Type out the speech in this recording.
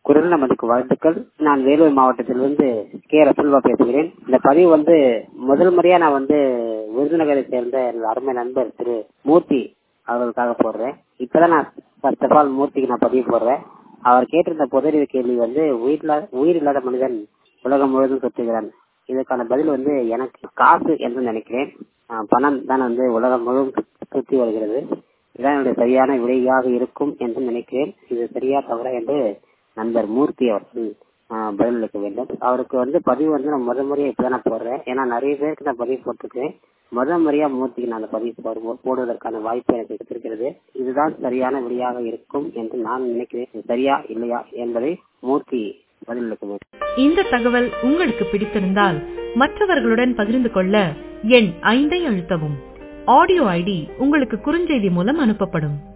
குரல் நமதுக்கு வாழ்த்துக்கள் நான் வேலூர் மாவட்டத்திலிருந்து கே ரசல்வா பேசுகிறேன் இந்த பதிவு வந்து முதல் முறையா நான் வந்து விருதுநகரை சேர்ந்த எனது அருமை நண்பர் திரு மூர்த்தி அவர்களுக்காக போடுறேன் இப்பதான் நான் ஃபர்ஸ்ட் ஆஃப் ஆல் மூர்த்திக்கு நான் பதிவு போடுறேன் அவர் கேட்டிருந்த புதறிவு கேள்வி வந்து உயிரில்லா உயிர் இல்லாத மனிதன் உலகம் முழுவதும் சுற்றுகிறான் இதுக்கான பதில் வந்து எனக்கு காசு என்று நினைக்கிறேன் ஆஹ் பணம் தான் வந்து உலகம் முழுவதும் சுற்றி வருகிறது இதுதான் என்னுடைய சரியான விடையாக இருக்கும் என்று நினைக்கிறேன் இது சரியா தவறா என்று நண்பர் மூர்த்தி அவர்கள் ஆஹ் பதிலளிக்க வேண்டும் அவருக்கு வந்து பதிவு வந்து நான் முதல் முறையா இப்பதான் நான் போடுறேன் ஏன்னா நிறைய பேருக்கு நான் பதிவு போட்டிருக்கேன் முதல் முறையா மூர்த்திக்கு நான் அந்த பதிவு போடு- போடுவதற்கான வாய்ப்பு எனக்கு கிடைத்திருக்கிறது இதுதான் சரியான விடையாக இருக்கும் என்று நான் நினைக்கிறேன் இது சரியா இல்லையா என்பதை மூர்த்தி பதிலளிக்க வேண்டும் இந்த தகவல் உங்களுக்கு பிடித்திருந்தால் மற்றவர்களுடன் பகிர்ந்து கொள்ள எண் ஐந்தை அழுத்தவும் ஆடியோ ஐடி உங்களுக்கு குறுஞ்செய்தி மூலம் அனுப்பப்படும்